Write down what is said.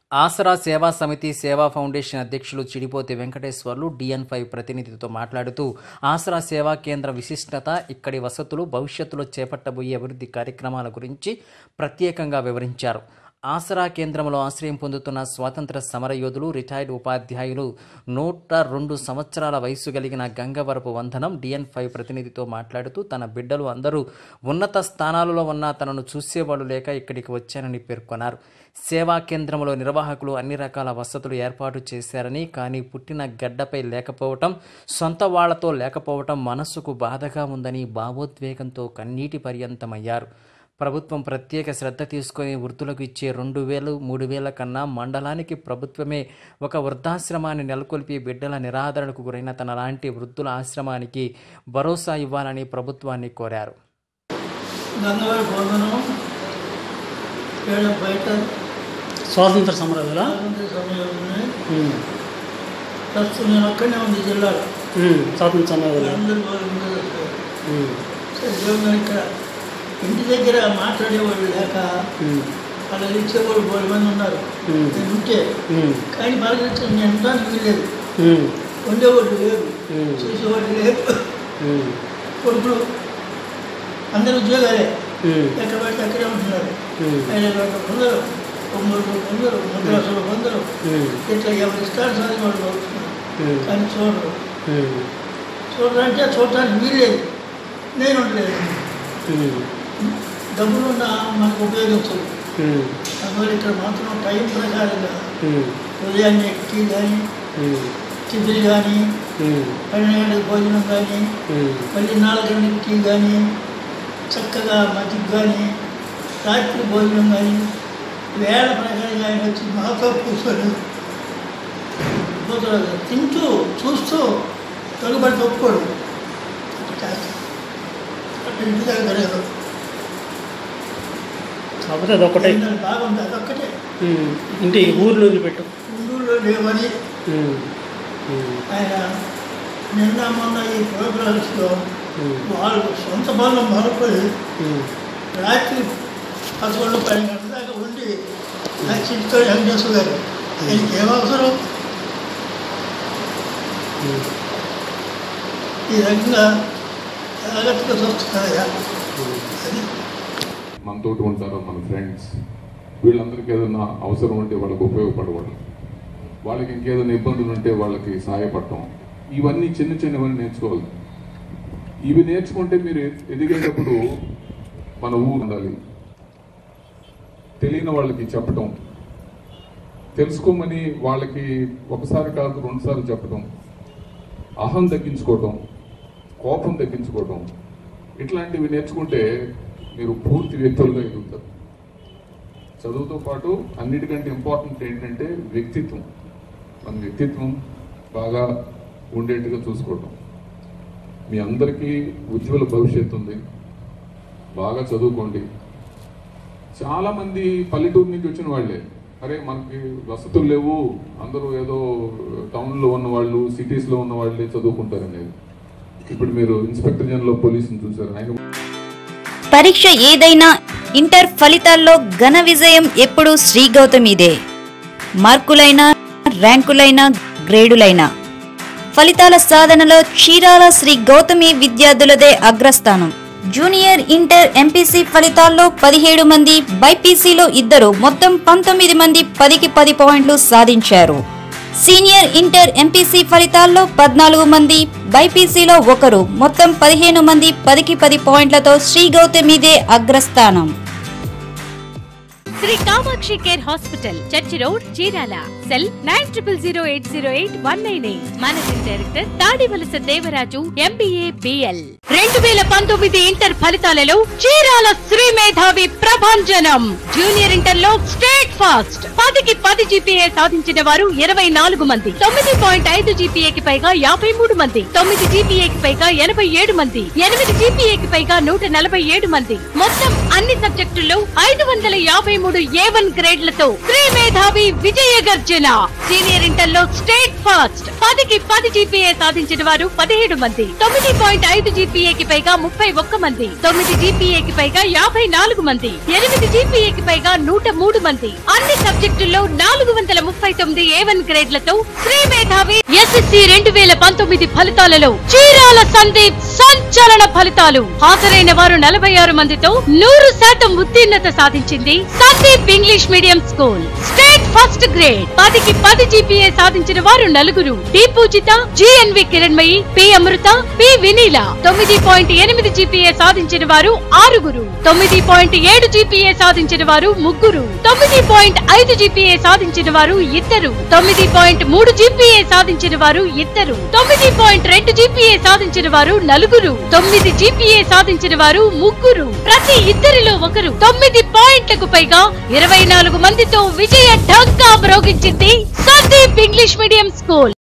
ఆసరా సేవా సమితి సేవా ఫౌండేషన్ అధ్యక్షులు చిడిపోతి వెంకటేశ్వర్లు డిఎన్ ఫైవ్ ప్రతినిధితో మాట్లాడుతూ ఆసరా సేవా కేంద్ర విశిష్టత ఇక్కడి వసతులు భవిష్యత్తులో చేపట్టబోయే అభివృద్ధి కార్యక్రమాల గురించి ప్రత్యేకంగా వివరించారు ఆసరా కేంద్రంలో ఆశ్రయం పొందుతున్న స్వాతంత్ర సమరయోధులు రిటైర్డ్ ఉపాధ్యాయులు నూట రెండు సంవత్సరాల వయసు కలిగిన గంగవరపు వందనం డిఎన్ ఫైవ్ ప్రతినిధితో మాట్లాడుతూ తన బిడ్డలు అందరూ ఉన్నత స్థానాలలో ఉన్న తనను చూసేవాళ్ళు లేక ఇక్కడికి వచ్చానని పేర్కొన్నారు సేవా కేంద్రంలో నిర్వాహకులు అన్ని రకాల వసతులు ఏర్పాటు చేశారని కానీ పుట్టిన గడ్డపై లేకపోవటం సొంత వాళ్లతో లేకపోవటం మనస్సుకు బాధగా ఉందని భావోద్వేగంతో కన్నీటి పర్యంతమయ్యారు ప్రభుత్వం ప్రత్యేక శ్రద్ధ తీసుకొని వృద్ధులకు ఇచ్చే రెండు వేలు మూడు వేల కన్నా మండలానికి ప్రభుత్వమే ఒక వృద్ధాశ్రమాన్ని నెలకొల్పి బిడ్డల నిరాదరణకు గురైన తన లాంటి వృద్ధుల ఆశ్రమానికి భరోసా ఇవ్వాలని ప్రభుత్వాన్ని కోరారు గంగవారి భోజనం ఏడ బయట స్వాతంత్ర సమరవేళ స్వాతంత్ర సమయంలోనే ప్రస్తుతం నేను అక్కడనే ఉంది జిల్లాలో స్వాతంత్ర సమరవేళ అందరూ భోజనం సరే దేవుడు ఇక్కడ ఇంటి దగ్గర మాట్లాడేవాళ్ళు లేక అలా ఇచ్చేవాళ్ళు బోడు మంది ఉన్నారు నేను ఉంటే కానీ పలకరించిన నేను ఉండడానికి వీల్లేదు వండేవాళ్ళు లేరు చేసేవాళ్ళు లేరు కొడుకులు అందరూ ఉద్యోగాలే ఎక్కడ పడితే అక్కడే ఉంటున్నారు హైదరాబాద్ కొందరు ఒంగోలు కొందరు మద్రాసులో కొందరు ఇట్లా ఎవరి ఇష్టాలు సాధి వాళ్ళు అవుతున్నారు కానీ చూడరు చూడరు అంటే చూడటానికి వీల్లేదు నేను ఉండలేదు డబ్బులున్న మనకు ఉపయోగించదు అందువల్ల ఇక్కడ మాత్రం టైం ప్రకారంగా ఉదయాన్నే టీ కానీ టిఫిన్ కానీ పన్నెండు భోజనం కానీ మళ్ళీ నాలుగు గంటలకు టీ కానీ చక్కగా మజ్జిగ కానీ రాత్రి భోజనం కానీ వేళ ప్రకారంగా ఆయన వచ్చి మాతో కూర్చొని కూర్చోడు. తింటూ చూస్తూ తొలగబడి తప్పుకోడు చేస్తాడు. అట్లా ఇంటి దగ్గర లేదు. కాకపోతే అదొకటే ఏంటంటే బాగుంది అదొక్కటే ఉమ్. ఇంటి ఊర్లో వదిలిపెట్టు ఊళ్ళో లేవని ఉమ్. ఉమ్. ఆయన నిన్న మొన్న ఈ ప్రోగ్రామ్స్లో ఉమ్. వాళ్ళు సొంత బలం మొదలుకొని ఉమ్. రాత్రి పదకొండు పన్నెండు గంటల దాకా ఉండి నా చిట్టుతో వెంకటేశ్వర గారు ఆయనకి ఏమవసరం ఉమ్. ఈ రకంగా జాగ్రత్తగా చూస్తున్నాయా అది మనతోటి ఉంటారు మన ఫ్రెండ్స్ వీళ్ళందరికీ ఏదైనా అవసరం ఉంటే వాళ్ళకి ఉపయోగపడవడం వాళ్ళకి ఇంకేదైనా ఇబ్బందులు ఉంటే వాళ్ళకి సహాయపడటం ఇవన్నీ చిన్న చిన్నవన్నీ నేర్చుకోవాలి ఇవి నేర్చుకుంటే మీరు ఎదిగేటప్పుడు మన ఊరు ఉండాలి తెలియని వాళ్ళకి చెప్పటం తెలుసుకోమని వాళ్ళకి ఒకసారి కాదు రెండుసార్లు చెప్పటం అహం తగ్గించుకోవటం కోపం తగ్గించుకోవటం ఇట్లాంటివి నేర్చుకుంటే మీరు పూర్తి వ్యక్తులుగా ఎదుగుతారు చదువుతో పాటు అన్నిటికంటే ఇంపార్టెంట్ ఏంటంటే వ్యక్తిత్వం మన వ్యక్తిత్వం బాగా ఉండేట్టుగా చూసుకోవటం మీ అందరికీ ఉజ్వల భవిష్యత్తు ఉంది బాగా చదువుకోండి చాలా మంది పల్లెటూరు నుంచి వచ్చిన వాళ్ళే అరే మనకి వసతులు లేవు అందరూ ఏదో టౌన్లో ఉన్న వాళ్ళు సిటీస్లో ఉన్న వాళ్ళే చదువుకుంటారు అనేది ఇప్పుడు మీరు ఇన్స్పెక్టర్ జనరల్ ఆఫ్ పోలీసుని చూసారు ఆయన పరీక్ష ఏదైనా ఇంటర్ ఫలితాల్లో ఘన విజయం ఎప్పుడూ శ్రీ గౌతమిదే మార్కులైనా ర్యాంకులైనా గ్రేడులైనా ఫలితాల సాధనలో చీరాల శ్రీ గౌతమి విద్యార్థులదే అగ్రస్థానం జూనియర్ ఇంటర్ ఎంపీసీ ఫలితాల్లో పదిహేడు మంది బైపీసీలో ఇద్దరు మొత్తం పంతొమ్మిది మంది పదికి పది పాయింట్లు సాధించారు సీనియర్ ఇంటర్ ఎంపీసీ ఫలితాల్లో పద్నాలుగు మంది బైపీసీలో ఒకరు మొత్తం పదిహేను మంది పదికి పది పాయింట్లతో శ్రీ గౌతమిదే అగ్రస్థానం Sri Kamakshi care hospital church road Chirala cell nine triple zero eight zero eight one nine eight managing director Thadivalasa Devaraju MBA BL రెండు వేల పంతొమ్మిది ఇంటర్ ఫలితాలలో చీరాల శ్రీ మేధావి ప్రభంజనం జూనియర్ ఇంటర్ లో స్టేట్ ఫాస్ట్ పదికి పది జీపీఏ సాధించిన వారు ఇరవై నాలుగు మంది తొమ్మిది పాయింట్ ఐదు జీపీఏకి పైగా యాభై మూడు మంది తొమ్మిది జీపీఏకి పైగా ఎనభై ఏడు మంది ఎనిమిది జీపీఏకి పైగా నూట నలభై ఏడు మంది మొత్తం అన్ని సబ్జెక్టుల్లో ఐదు వందల యాభై మూడు మూడు ఏ వన్ గ్రేడ్లతో శ్రీ మేధావి విజయ గర్జన సీనియర్ ఇంటర్ లో స్టేట్ ఫాస్ట్ పదికి పది జీపీఏ సాధించిన వారు పదిహేడు మంది తొమ్మిది పాయింట్ ఐదు జీపీఏకి పైగా ముప్పై ఒక్క మంది తొమ్మిది జీపీఏకి పైగా యాభై నాలుగు మంది ఎనిమిది జీపీఏకి పైగా నూట మూడు మంది అన్ని సబ్జెక్టుల్లో నాలుగు వందల ముప్పై తొమ్మిది ఏ వన్ గ్రేడ్లతో శ్రీ మేధావి ఎస్ఎస్సి రెండు వేల పంతొమ్మిది ఫలితాలలో చీరాల సందీప్ సంచలన ఫలితాలు హాజరైన వారు నలభై ఆరు మందితో నూరు శాతం ఉత్తీర్ణత సాధించింది Sandeep English medium school state first grade పదికి పది జీపీఏ సాధించిన వారు నలుగురు D Poojitha GNV Kiranmayi P Amrutha P Vineela తొమ్మిది పాయింట్ ఎనిమిది జీపీఏ సాధించిన వారు ఆరుగురు తొమ్మిది పాయింట్ ఏడు జీపీఏ సాధించిన వారు ముగ్గురు తొమ్మిది పాయింట్ ఐదు జీపీఏ సాధించిన వారు ఇద్దరు తొమ్మిది పాయింట్ మూడు జీపీఏ సాధించిన వారు ఇద్దరు తొమ్మిది పాయింట్ రెండు జీపీఏ సాధించిన వారు నలుగురు తొమ్మిది జీపీఏ సాధించిన వారు ముగ్గురు ప్రతి ఇద్దరిలో ఒకరు తొమ్మిది పాయింట్లకు పైగా ఇరవై నాలుగు మందితో విజయ ఢంకా మ్రోగించింది సందీప్ ఇంగ్లీష్ మీడియం స్కూల్